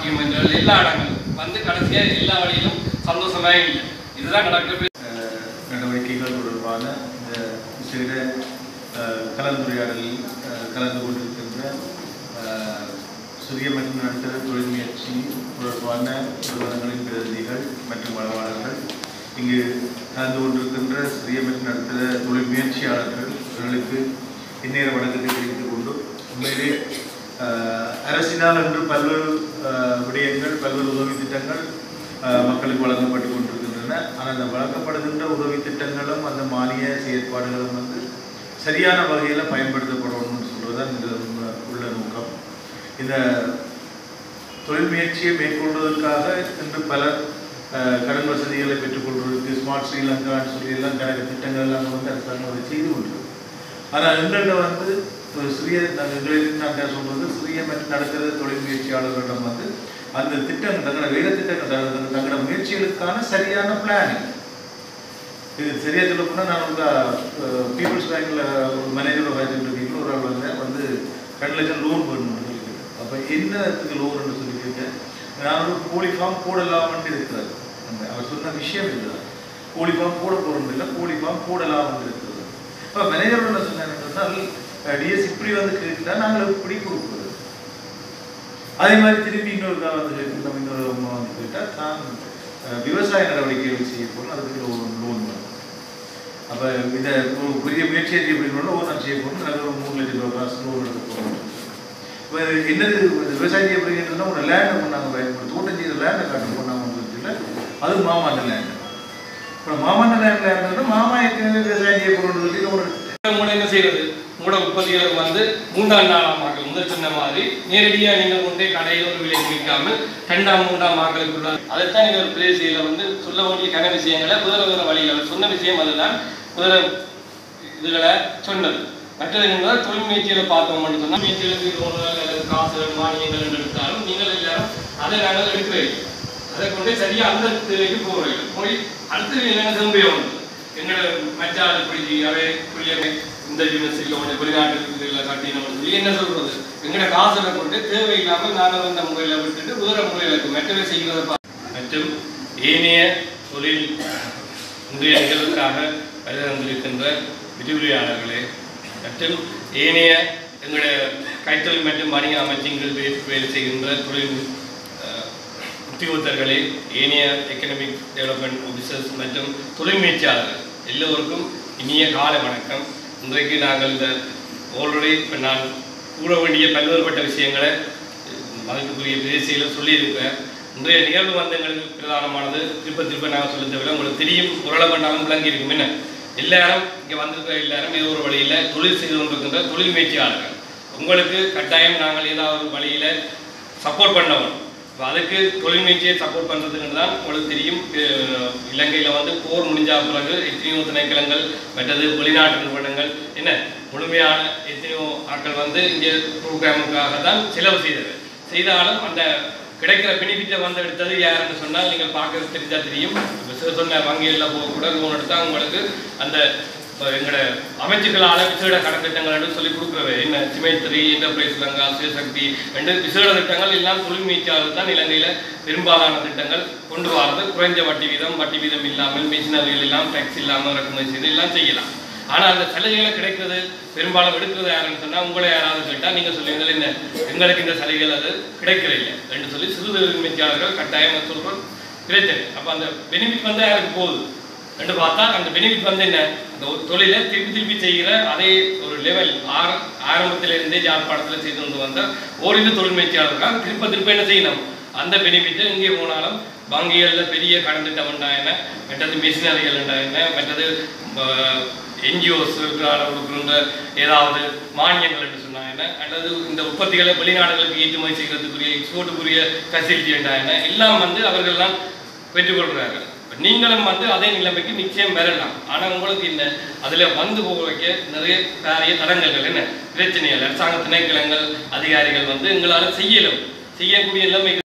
டாக்குமெண்ட்கள் எல்லா இடங்களும் வந்து கடைசியா எல்லா வழியிலும் சந்தோஷமா இல்லை இதுதான் நடக்கிறது அஹ், நடவடிக்கைகள் தொடர்பான இந்த விசேட அஹ், கலந்துரையாடலில் அஹ், கலந்து கொண்டிருக்கின்ற அஹ், சிறிய மற்றும் நடுத்தர தொழில் முயற்சி தொடர்பான நிறுவனங்களின் பிரதிநிதிகள் மற்றும் வளவாளர்கள் இங்கு கலந்து கொண்டிருக்கின்ற சிறிய மற்றும் நடுத்தர தொழில் முயற்சியாளர்கள் இவர்களுக்கு இந்நேர வணக்கத்தை தெரிவித்துக் கொண்டு உண்மையிலே அஹ், அரசினால் இன்று பல்வேறு அஹ், விடயங்கள் பல்வேறு உதவி திட்டங்கள் அஹ், மக்களுக்கு வழங்கப்பட்டு கொண்டிருக்கின்றன ஆனால் அந்த வழங்கப்படுகின்ற உதவி திட்டங்களும் அந்த மானிய செயற்பாடுகளும் வந்து சரியான வகையில் பயன்படுத்தப்படணும்னு சொல்றதுதான் இந்த உள்ள நோக்கம் இந்த தொழில் முயற்சியை மேற்கொள்வதற்காக இன்று பலர் அஹ், கடன் வசதிகளை பெற்றுக்கொள்வதற்கு ஸ்மார்ட் ஸ்ரீலங்கான்னு சொல்லி எல்லாம் கணக்கு திட்டங்கள் எல்லாம் வந்து அரசாங்கம் அதை செய்து கொண்டிருக்கு ஆனால் எங்கள்கிட்ட வந்து ஒரு சிறிய நாங்கள் எங்களில் நான் சொல்றது சிறிய மற்றும் நடுத்தர தொழில் முயற்சியாளர்களிடம் வந்து அந்த திட்டம் தங்களோட வேலை திட்டங்கள் தங்களோட- தங்களோட முயற்சிகளுக்கான சரியான பிளானிங் இது சரியா சொல்ல போனால் நான் உங்க பீப்புள்ஸ் பேங்க்ல ஒரு மேனேஜரோட வச்சுட்டு இருக்கீங்க ஒரு ஆள் வந்து வந்து ரெண்டு லட்சம் லோன் பண்ணணும்னு சொல்லிட்டு அப்போ என்னத்துக்கு லோன் சொல்லியிருக்கேன் நான் ஒரு கோழி ஃபார்ம் போடலாம்னு இருக்கிறாரு அந்த அவர் சொன்ன விஷயம் இதுதான் கோழி ஃபார்ம் போட போகிறது இல்லை கோழி ஃபார்ம் போடலாம்னு இருக்கிறது அப்போ மேனேஜரோட என்ன சொன்னாங்க சொன்னால் டிஎஸ் இப்படி வந்து கேட்டுட்டா நாங்கள் இப்படி கொடுக்குறது அதே மாதிரி திரும்பி இன்னொரு தான் வந்து கேட்டு நம்ம இன்னொரு அம்மா வந்து கேட்டால் தான் அஹ், விவசாய நடவடிக்கைகள் செய்ய போகிறோம் அதுக்கு லோன் லோன் வேணும் அப்போ இதை ஒரு பெரிய முயற்சியை செய்ய போகிறோம் ஒரு நான் செய்ய போகிறோம் நல்ல ஒரு மூணு லட்சம் ரூபாய் காசு லோன் எடுக்க போகிறோம் இப்போ என்னது இந்த விவசாயம் செய்ய போகிறீங்கன்னா ஒரு லேண்டை கொண்டாங்க பயன்படுத்தி தோட்டம் செய்த லேண்டை காட்டு கொண்டாங்க இல்லை அது மாமாண்ட லேண்டு இப்போ மாமாண்ட லேண்டில் இருந்ததுன்னா மாமா ஏற்கனவே விவசாயம் செய்ய போகிறோம்னு சொல்லி ஒரு உங்களோட என்ன செய்யறது உங்களோட உற்பத்திகளுக்கு வந்து மூன்றாம் நாலாம் மக்கள் முதல் சொன்ன மாதிரி நேரடியாக நீங்கள் கொண்டே கடையில் ஒரு விலை விற்காமல் ரெண்டாம் மூன்றாம் மக்களுக்குள்ள அதைத்தான் நீங்கள் ஒரு பிரதேசியில் வந்து சொல்ல வேண்டிய கன விஷயங்களை வேறு வேறு வழிகளை சொன்ன விஷயம் அதுதான் வேறு இதுகளை சொன்னது மற்றது என்னன்னா தொழில் முயற்சிகளை பார்த்தோம்னு சொன்னால் முயற்சிகளுக்கு லோன்கள் அல்லது காசுகள் மானியங்கள் என்று எடுத்தாலும் நீங்கள் எல்லாரும் அதை நாங்கள் எடுக்கிறீங்க அதை கொண்டு சரியா அந்த இதுக்கு போகிறீங்க போய் அடுத்து என்னென்ன திரும்பியும் எங்களோட மச்சாள் இப்படி அவை பிள்ளைங்க இந்த யூனிவர்சிட்டியில் கொஞ்சம் வெளிநாட்டு இதில் கட்டினோம்னு சொல்லி என்ன சொல்றது எங்களோட காசுல கொண்டு தேவையில்லாமல் நாங்கள் வந்த முறையில் விட்டுட்டு வேற முறையில் மற்றவை செய்கிறத பா- மற்றும் ஏனைய தொழில் இன்றைய நிகழ்வுக்காக வருகை வந்திருக்கின்ற விரிவுரையாளர்களே மற்றும் ஏனைய எங்களுடைய கைத்தொழில் மற்றும் வணிக அமைச்சங்கள் வேலை செய்கின்ற தொழில் அஹ், உத்தியோகத்தர்களே ஏனைய எக்கனாமிக் டெவலப்மெண்ட் ஆஃபீஸர்ஸ் மற்றும் தொழில் முயற்சியாளர்கள் எல்லோருக்கும் இனிய காலை வணக்கம் இன்றைக்கு நாங்கள் இந்த ஆல்ரெடி இப்போ நான் கூற வேண்டிய பல்வேறுபட்ட விஷயங்களை மதிப்புக்குரிய பேசியில் சொல்லியிருப்பேன் இன்றைய நிகழ்வு வந்து எங்களுக்கு பிரதானமானது திருப்ப திருப்ப நாங்கள் சொல்ல தேவையில்லை உங்களுக்கு தெரியும் ஓரளவு பண்ணாலும் விளங்கி இருக்கும் என்ன எல்லாரும் இங்கே வந்திருக்கிற எல்லாரும் ஏதோ ஒரு வழியில் தொழில் செய்து கொண்டிருக்கின்ற தொழில் முயற்சியாளர்கள் உங்களுக்கு கட்டாயம் நாங்கள் ஏதாவது ஒரு வழியில் சப்போர்ட் பண்ணணும் இப்போ அதுக்கு தொழில் முயற்சியை சப்போர்ட் பண்ணுறதுக்கு தான் உங்களுக்கு தெரியும் அஹ் இலங்கையில் வந்து போர் முடிஞ்ச பிறகு எத்தனையோ திணைக்களங்கள் மற்றது வெளிநாட்டு நிறுவனங்கள் என்ன முழுமையான எத்தனையோ ஆட்கள் வந்து இங்கே ப்ரோக்ராமுக்காக தான் செலவு செய்தது செய்தாலும் அந்த கிடைக்கிற பெனிஃபிட்டை வந்து எடுத்தது யாருன்னு சொன்னால் நீங்கள் பார்க்க தெரிஞ்சா தெரியும் இப்போ சில சொன்ன வங்கிகளில் போக கூட லோன் எடுத்தால் உங்களுக்கு அந்த இப்போ எங்களோட அமைச்சுக்களால் விசேட கடன் திட்டங்கள் என்று சொல்லி கொடுக்குறவை என்ன சிமைத்ரி என்டர்பிரைஸ் லங்கா சிவசக்தி என்று விசேட திட்டங்கள் எல்லாம் தொழில் முயற்சியாளர் தான் இலங்கையில் பெரும்பாலான திட்டங்கள் கொண்டு வரது குறைஞ்ச வட்டி வீதம் வட்டி வீதம் இல்லாமல் மிஷினரிகள் எல்லாம் டேக்ஸ் இல்லாமல் இறக்குமதி செய்து எல்லாம் செய்யலாம் ஆனால் அந்த சலுகைகளை கிடைக்கிறது பெரும்பாலும் எடுக்கிறது யாருன்னு சொன்னால் உங்களை யாராவது கேட்டால் நீங்கள் சொல்லுவீங்க என்ன எங்களுக்கு இந்த சலுகைகள் அது கிடைக்கிறதில்ல என்று சொல்லி சிறு தொழில் முயற்சியாளர்கள் கட்டாயமாக சொல்கிறோம் பிரச்சனை அப்போ அந்த பெனிஃபிட் வந்து யாருக்கு போகுது ரெண்டு பார்த்தா அந்த பெனிஃபிட் வந்து என்ன அந்த ஒரு தொழிலை திருப்பி திருப்பி செய்கிற அதே ஒரு லெவல் ஆர ஆரம்பத்திலிருந்தே ஜாழ்ப்பாணத்தில் செய்து கொண்டு வந்த ஓரிரு தொழில் முயற்சியாளர்கள் திருப்ப திருப்ப என்ன செய்யணும் அந்த பெனிஃபிட்டை இங்கே போனாலும் வங்கிகளில் பெரிய கடன் திட்டம் உண்டா என்ன மற்றது மிஷினரிகள் உண்டா என்ன மற்றது என்ஜிஓஸ் கொடுக்குற ஏதாவது மானியங்கள் என்று சொன்னா என்ன அல்லது இந்த உற்பத்திகளை வெளிநாடுகளுக்கு ஏற்றுமதி செய்கிறதுக்குரிய எக்ஸ்போர்ட்டுக்குரிய ஃபெசிலிட்டி உண்டா என்ன எல்லாம் வந்து அவர்கள்லாம் பெற்றுக்கொள்கிறார்கள் இப்ப நீங்களும் வந்து அதே நிலைமைக்கு நிச்சயம் பெறலாம் ஆனா உங்களுக்கு என்ன அதுல வந்து போக வைக்க நிறைய காரிய தடங்கல்கள் என்ன பிரச்சனைகள் அரசாங்க திணைக்களங்கள் அதிகாரிகள் வந்து எங்களால செய்யலும் செய்யக்கூடிய நிலைமை